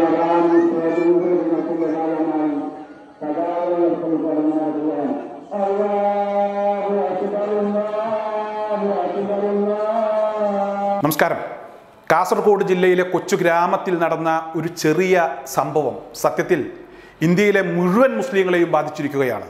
നമസ്കാരം കാസർഗോഡ് ജില്ലയിലെ കൊച്ചു ഗ്രാമത്തിൽ നടന്ന ഒരു ചെറിയ സംഭവം സത്യത്തിൽ ഇന്ത്യയിലെ മുഴുവൻ മുസ്ലിങ്ങളെയും ബാധിച്ചിരിക്കുകയാണ്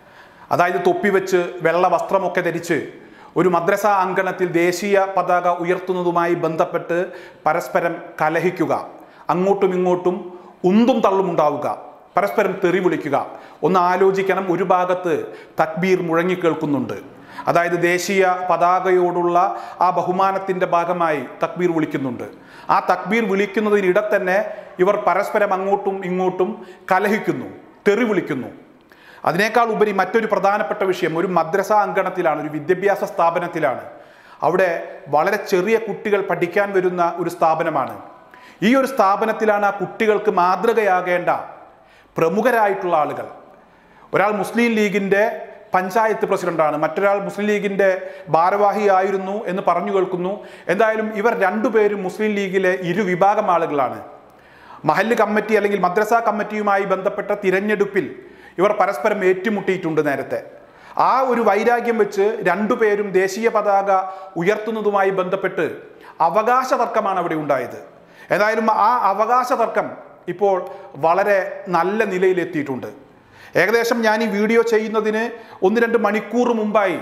അതായത് തൊപ്പി വെച്ച് വെള്ള വസ്ത്രമൊക്കെ ധരിച്ച് ഒരു മദ്രസ അങ്കണത്തിൽ ദേശീയ പതാക ഉയർത്തുന്നതുമായി ബന്ധപ്പെട്ട് പരസ്പരം കലഹിക്കുക അങ്ങോട്ടും ഇങ്ങോട്ടും ഉന്തും തള്ളും ഉണ്ടാവുക പരസ്പരം തെറി വിളിക്കുക ഒന്ന് ആലോചിക്കണം ഒരു ഭാഗത്ത് തക്ബീർ മുഴങ്ങിക്കേൾക്കുന്നുണ്ട് അതായത് ദേശീയ പതാകയോടുള്ള ആ ബഹുമാനത്തിൻ്റെ ഭാഗമായി തക്ബീർ വിളിക്കുന്നുണ്ട് ആ തക്ബീർ വിളിക്കുന്നതിനിടെ തന്നെ ഇവർ പരസ്പരം അങ്ങോട്ടും ഇങ്ങോട്ടും കലഹിക്കുന്നു തെറി വിളിക്കുന്നു അതിനേക്കാൾ ഉപരി മറ്റൊരു പ്രധാനപ്പെട്ട വിഷയം ഒരു മദ്രസ അങ്കണത്തിലാണ് ഒരു വിദ്യാഭ്യാസ സ്ഥാപനത്തിലാണ് അവിടെ വളരെ ചെറിയ കുട്ടികൾ പഠിക്കാൻ വരുന്ന ഒരു സ്ഥാപനമാണ് ഈ ഒരു സ്ഥാപനത്തിലാണ് ആ കുട്ടികൾക്ക് മാതൃകയാകേണ്ട പ്രമുഖരായിട്ടുള്ള ആളുകൾ ഒരാൾ മുസ്ലിം ലീഗിൻ്റെ പഞ്ചായത്ത് പ്രസിഡന്റാണ് മറ്റൊരാൾ മുസ്ലിം ലീഗിൻ്റെ ഭാരവാഹിയായിരുന്നു എന്ന് പറഞ്ഞു കേൾക്കുന്നു എന്തായാലും ഇവർ രണ്ടുപേരും മുസ്ലിം ലീഗിലെ ഇരു വിഭാഗം ആളുകളാണ് മഹല്ല് കമ്മിറ്റി അല്ലെങ്കിൽ മദ്രസ കമ്മിറ്റിയുമായി ബന്ധപ്പെട്ട തിരഞ്ഞെടുപ്പിൽ ഇവർ പരസ്പരം ഏറ്റുമുട്ടിയിട്ടുണ്ട് നേരത്തെ ആ ഒരു വൈരാഗ്യം വെച്ച് രണ്ടുപേരും ദേശീയ പതാക ഉയർത്തുന്നതുമായി ബന്ധപ്പെട്ട് അവകാശ തർക്കമാണ് അവിടെ ഉണ്ടായത് ഏതായാലും ആ അവകാശ തർക്കം ഇപ്പോൾ വളരെ നല്ല നിലയിലെത്തിയിട്ടുണ്ട് ഏകദേശം ഞാൻ ഈ വീഡിയോ ചെയ്യുന്നതിന് ഒന്ന് രണ്ട് മണിക്കൂർ മുമ്പായി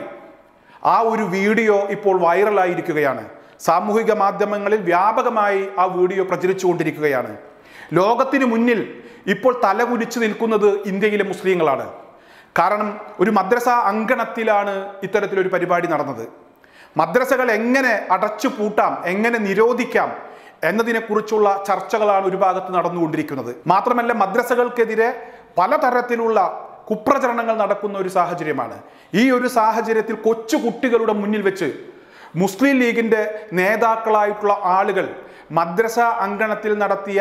ആ ഒരു വീഡിയോ ഇപ്പോൾ വൈറലായിരിക്കുകയാണ് സാമൂഹിക മാധ്യമങ്ങളിൽ വ്യാപകമായി ആ വീഡിയോ പ്രചരിച്ചുകൊണ്ടിരിക്കുകയാണ് ലോകത്തിന് മുന്നിൽ ഇപ്പോൾ തലകുലിച്ചു നിൽക്കുന്നത് ഇന്ത്യയിലെ മുസ്ലിങ്ങളാണ് കാരണം ഒരു മദ്രസ അങ്കണത്തിലാണ് ഇത്തരത്തിലൊരു പരിപാടി നടന്നത് മദ്രസകൾ എങ്ങനെ അടച്ചു പൂട്ടാം എങ്ങനെ നിരോധിക്കാം എന്നതിനെക്കുറിച്ചുള്ള ചർച്ചകളാണ് ഒരു ഭാഗത്ത് നടന്നുകൊണ്ടിരിക്കുന്നത് മാത്രമല്ല മദ്രസകൾക്കെതിരെ പലതരത്തിലുള്ള കുപ്രചരണങ്ങൾ നടക്കുന്ന ഒരു സാഹചര്യമാണ് ഈ ഒരു സാഹചര്യത്തിൽ കൊച്ചു കുട്ടികളുടെ മുന്നിൽ വെച്ച് മുസ്ലിം ലീഗിന്റെ നേതാക്കളായിട്ടുള്ള ആളുകൾ മദ്രസ അങ്കണത്തിൽ നടത്തിയ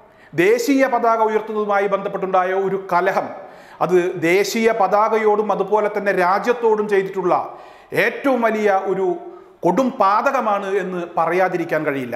ദേശീയ പതാക ഉയർത്തുന്നതുമായി ബന്ധപ്പെട്ടുണ്ടായ ഒരു കലഹം അത് ദേശീയ പതാകയോടും അതുപോലെ തന്നെ രാജ്യത്തോടും ചെയ്തിട്ടുള്ള ഏറ്റവും വലിയ ഒരു കൊടും പാതകമാണ് എന്ന് പറയാതിരിക്കാൻ കഴിയില്ല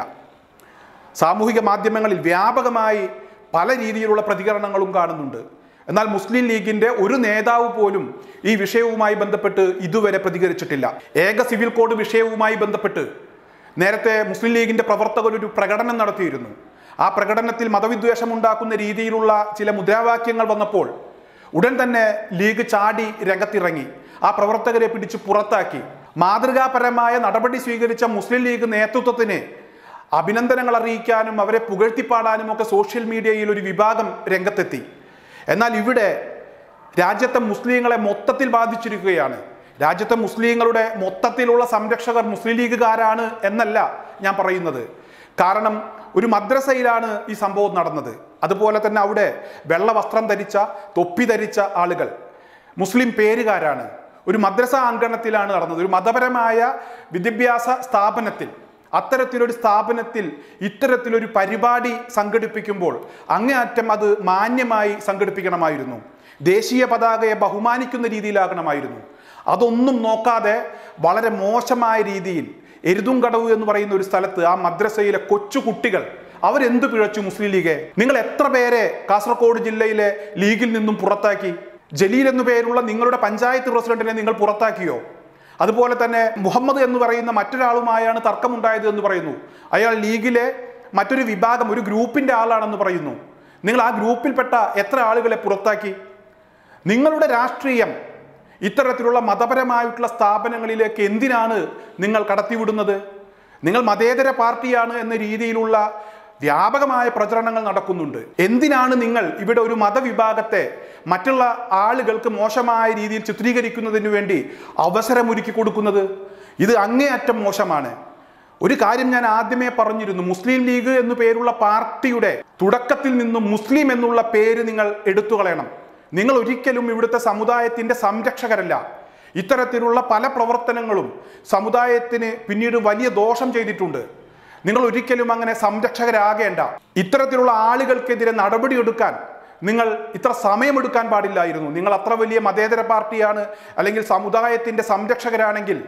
സാമൂഹിക മാധ്യമങ്ങളിൽ വ്യാപകമായി പല രീതിയിലുള്ള പ്രതികരണങ്ങളും കാണുന്നുണ്ട് എന്നാൽ മുസ്ലിം ലീഗിന്റെ ഒരു നേതാവ് പോലും ഈ വിഷയവുമായി ബന്ധപ്പെട്ട് ഇതുവരെ പ്രതികരിച്ചിട്ടില്ല ഏക സിവിൽ കോഡ് വിഷയവുമായി ബന്ധപ്പെട്ട് നേരത്തെ മുസ്ലിം ലീഗിന്റെ പ്രവർത്തകർ ഒരു പ്രകടനം നടത്തിയിരുന്നു ആ പ്രകടനത്തിൽ മതവിദ്വേഷം ഉണ്ടാക്കുന്ന രീതിയിലുള്ള ചില മുദ്രാവാക്യങ്ങൾ വന്നപ്പോൾ ഉടൻ തന്നെ ലീഗ് ചാടി രംഗത്തിറങ്ങി ആ പ്രവർത്തകരെ പിടിച്ച് പുറത്താക്കി മാതൃകാപരമായ നടപടി സ്വീകരിച്ച മുസ്ലിം ലീഗ് നേതൃത്വത്തിന് അഭിനന്ദനങ്ങൾ അറിയിക്കാനും അവരെ പുകഴ്ത്തിപ്പാടാനും ഒക്കെ സോഷ്യൽ മീഡിയയിൽ ഒരു വിഭാഗം രംഗത്തെത്തി എന്നാൽ ഇവിടെ രാജ്യത്തെ മുസ്ലിങ്ങളെ മൊത്തത്തിൽ ബാധിച്ചിരിക്കുകയാണ് രാജ്യത്തെ മുസ്ലിങ്ങളുടെ മൊത്തത്തിലുള്ള സംരക്ഷകർ മുസ്ലിം ലീഗുകാരാണ് എന്നല്ല ഞാൻ പറയുന്നത് കാരണം ഒരു മദ്രസയിലാണ് ഈ സംഭവം നടന്നത് അതുപോലെ തന്നെ അവിടെ വെള്ള വസ്ത്രം ധരിച്ച തൊപ്പി ധരിച്ച ആളുകൾ മുസ്ലിം പേരുകാരാണ് ഒരു മദ്രസ അങ്കണത്തിലാണ് നടന്നത് ഒരു മതപരമായ വിദ്യാഭ്യാസ സ്ഥാപനത്തിൽ അത്തരത്തിലൊരു സ്ഥാപനത്തിൽ ഇത്തരത്തിലൊരു പരിപാടി സംഘടിപ്പിക്കുമ്പോൾ അങ്ങേയറ്റം അത് മാന്യമായി സംഘടിപ്പിക്കണമായിരുന്നു ദേശീയ പതാകയെ ബഹുമാനിക്കുന്ന രീതിയിലാകണമായിരുന്നു അതൊന്നും നോക്കാതെ വളരെ മോശമായ രീതിയിൽ എരുതുംകടവ് എന്ന് പറയുന്ന ഒരു സ്ഥലത്ത് ആ മദ്രസയിലെ കൊച്ചു കുട്ടികൾ അവരെന്ത് പിഴച്ചു മുസ്ലിം ലീഗെ നിങ്ങൾ എത്ര പേരെ കാസർഗോഡ് ജില്ലയിലെ ലീഗിൽ നിന്നും പുറത്താക്കി ജലീൽ എന്നു പേരുള്ള നിങ്ങളുടെ പഞ്ചായത്ത് പ്രസിഡന്റിനെ നിങ്ങൾ പുറത്താക്കിയോ അതുപോലെ തന്നെ മുഹമ്മദ് എന്ന് പറയുന്ന മറ്റൊരാളുമായാണ് തർക്കമുണ്ടായത് എന്ന് പറയുന്നു അയാൾ ലീഗിലെ മറ്റൊരു വിഭാഗം ഒരു ഗ്രൂപ്പിന്റെ ആളാണെന്ന് പറയുന്നു നിങ്ങൾ ആ ഗ്രൂപ്പിൽപ്പെട്ട എത്ര ആളുകളെ പുറത്താക്കി നിങ്ങളുടെ രാഷ്ട്രീയം ഇത്തരത്തിലുള്ള മതപരമായിട്ടുള്ള സ്ഥാപനങ്ങളിലേക്ക് എന്തിനാണ് നിങ്ങൾ കടത്തിവിടുന്നത് നിങ്ങൾ മതേതര പാർട്ടിയാണ് എന്ന രീതിയിലുള്ള വ്യാപകമായ പ്രചരണങ്ങൾ നടക്കുന്നുണ്ട് എന്തിനാണ് നിങ്ങൾ ഇവിടെ ഒരു മതവിഭാഗത്തെ മറ്റുള്ള ആളുകൾക്ക് മോശമായ രീതിയിൽ ചിത്രീകരിക്കുന്നതിന് വേണ്ടി അവസരമൊരുക്കി കൊടുക്കുന്നത് ഇത് അങ്ങേയറ്റം മോശമാണ് ഒരു കാര്യം ഞാൻ ആദ്യമേ പറഞ്ഞിരുന്നു മുസ്ലിം ലീഗ് എന്നു പേരുള്ള പാർട്ടിയുടെ തുടക്കത്തിൽ നിന്നും മുസ്ലിം എന്നുള്ള പേര് നിങ്ങൾ എടുത്തു കളയണം നിങ്ങൾ ഒരിക്കലും ഇവിടുത്തെ സമുദായത്തിന്റെ സംരക്ഷകരല്ല ഇത്തരത്തിലുള്ള പല പ്രവർത്തനങ്ങളും സമുദായത്തിന് പിന്നീട് വലിയ ദോഷം ചെയ്തിട്ടുണ്ട് നിങ്ങൾ ഒരിക്കലും അങ്ങനെ സംരക്ഷകരാകേണ്ട ഇത്തരത്തിലുള്ള ആളുകൾക്കെതിരെ നടപടിയെടുക്കാൻ നിങ്ങൾ ഇത്ര സമയമെടുക്കാൻ പാടില്ലായിരുന്നു നിങ്ങൾ അത്ര വലിയ മതേതര പാർട്ടിയാണ് അല്ലെങ്കിൽ സമുദായത്തിന്റെ സംരക്ഷകരാണെങ്കിൽ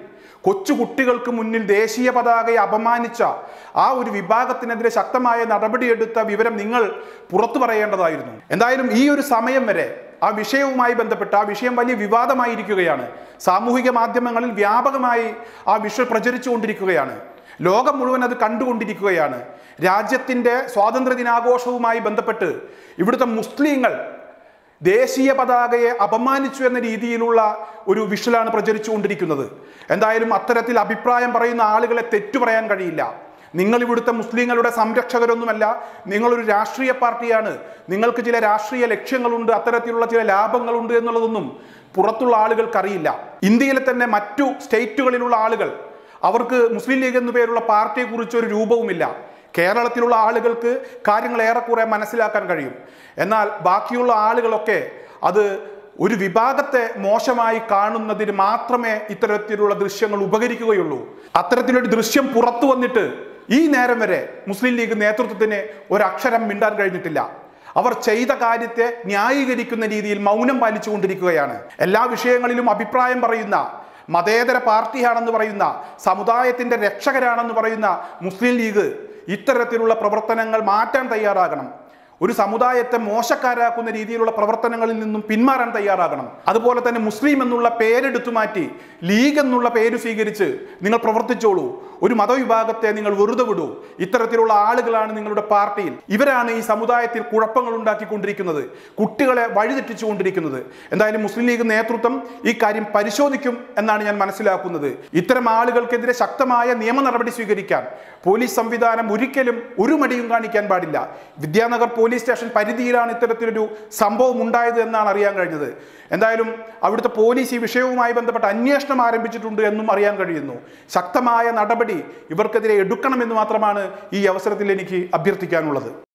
കൊച്ചു കുട്ടികൾക്ക് മുന്നിൽ ദേശീയ പതാകയെ അപമാനിച്ച ആ ഒരു വിഭാഗത്തിനെതിരെ ശക്തമായ നടപടിയെടുത്ത വിവരം നിങ്ങൾ പുറത്തു പറയേണ്ടതായിരുന്നു എന്തായാലും ഈ ഒരു സമയം വരെ ആ വിഷയവുമായി ബന്ധപ്പെട്ട് ആ വിഷയം വലിയ വിവാദമായിരിക്കുകയാണ് സാമൂഹിക മാധ്യമങ്ങളിൽ വ്യാപകമായി ആ വിഷയം പ്രചരിച്ചുകൊണ്ടിരിക്കുകയാണ് ലോകം മുഴുവൻ അത് കണ്ടുകൊണ്ടിരിക്കുകയാണ് രാജ്യത്തിൻ്റെ സ്വാതന്ത്ര്യ ദിനാഘോഷവുമായി ബന്ധപ്പെട്ട് ഇവിടുത്തെ മുസ്ലിങ്ങൾ ദേശീയ പതാകയെ അപമാനിച്ചു എന്ന രീതിയിലുള്ള ഒരു വിഷലാണ് പ്രചരിച്ചുകൊണ്ടിരിക്കുന്നത് എന്തായാലും അത്തരത്തിൽ അഭിപ്രായം പറയുന്ന ആളുകളെ തെറ്റു പറയാൻ കഴിയില്ല നിങ്ങൾ ഇവിടുത്തെ മുസ്ലിങ്ങളുടെ സംരക്ഷകരൊന്നുമല്ല നിങ്ങളൊരു രാഷ്ട്രീയ പാർട്ടിയാണ് നിങ്ങൾക്ക് ചില രാഷ്ട്രീയ ലക്ഷ്യങ്ങളുണ്ട് അത്തരത്തിലുള്ള ചില ലാഭങ്ങളുണ്ട് എന്നുള്ളതൊന്നും പുറത്തുള്ള ആളുകൾക്കറിയില്ല ഇന്ത്യയിലെ തന്നെ മറ്റു സ്റ്റേറ്റുകളിലുള്ള ആളുകൾ അവർക്ക് മുസ്ലിം ലീഗ് എന്നു പേരുള്ള പാർട്ടിയെക്കുറിച്ച് ഒരു രൂപവുമില്ല കേരളത്തിലുള്ള ആളുകൾക്ക് കാര്യങ്ങൾ ഏറെക്കുറെ മനസ്സിലാക്കാൻ കഴിയും എന്നാൽ ബാക്കിയുള്ള ആളുകളൊക്കെ അത് ഒരു വിഭാഗത്തെ മോശമായി കാണുന്നതിന് മാത്രമേ ഇത്തരത്തിലുള്ള ദൃശ്യങ്ങൾ ഉപകരിക്കുകയുള്ളൂ അത്തരത്തിലൊരു ദൃശ്യം പുറത്തു വന്നിട്ട് ഈ നേരം വരെ മുസ്ലിം ലീഗ് നേതൃത്വത്തിന് ഒരക്ഷരം മിണ്ടാൻ കഴിഞ്ഞിട്ടില്ല അവർ ചെയ്ത കാര്യത്തെ ന്യായീകരിക്കുന്ന രീതിയിൽ മൗനം പാലിച്ചുകൊണ്ടിരിക്കുകയാണ് എല്ലാ വിഷയങ്ങളിലും അഭിപ്രായം പറയുന്ന മതേതര പാർട്ടിയാണെന്ന് പറയുന്ന സമുദായത്തിന്റെ രക്ഷകരാണെന്ന് പറയുന്ന മുസ്ലിം ലീഗ് ഇത്തരത്തിലുള്ള പ്രവർത്തനങ്ങൾ മാറ്റാൻ തയ്യാറാകണം ഒരു സമുദായത്തെ മോശക്കാരാക്കുന്ന രീതിയിലുള്ള പ്രവർത്തനങ്ങളിൽ നിന്നും പിന്മാറാൻ തയ്യാറാകണം അതുപോലെ തന്നെ മുസ്ലിം എന്നുള്ള പേരെടുത്തു മാറ്റി ലീഗ് എന്നുള്ള പേര് സ്വീകരിച്ച് നിങ്ങൾ പ്രവർത്തിച്ചോളൂ ഒരു മതവിഭാഗത്തെ നിങ്ങൾ വെറുതെ വിടൂ ഇത്തരത്തിലുള്ള ആളുകളാണ് നിങ്ങളുടെ പാർട്ടിയിൽ ഇവരാണ് ഈ സമുദായത്തിൽ കുഴപ്പങ്ങൾ ഉണ്ടാക്കിക്കൊണ്ടിരിക്കുന്നത് കുട്ടികളെ വഴിതെറ്റിച്ചുകൊണ്ടിരിക്കുന്നത് എന്തായാലും മുസ്ലിം ലീഗ് നേതൃത്വം ഈ കാര്യം പരിശോധിക്കും എന്നാണ് ഞാൻ മനസ്സിലാക്കുന്നത് ഇത്തരം ആളുകൾക്കെതിരെ ശക്തമായ നിയമ നടപടി സ്വീകരിക്കാൻ പോലീസ് സംവിധാനം ഒരിക്കലും ഒരു മടിയും കാണിക്കാൻ പാടില്ല വിദ്യാനഗർ പോലീസ് സ്റ്റേഷൻ പരിധിയിലാണ് ഇത്തരത്തിലൊരു സംഭവം ഉണ്ടായത് എന്നാണ് അറിയാൻ കഴിഞ്ഞത് എന്തായാലും അവിടുത്തെ പോലീസ് ഈ വിഷയവുമായി ബന്ധപ്പെട്ട് അന്വേഷണം ആരംഭിച്ചിട്ടുണ്ട് എന്നും അറിയാൻ കഴിയുന്നു ശക്തമായ നടപടി ഇവർക്കെതിരെ എടുക്കണമെന്ന് മാത്രമാണ് ഈ അവസരത്തിൽ എനിക്ക് അഭ്യർത്ഥിക്കാനുള്ളത്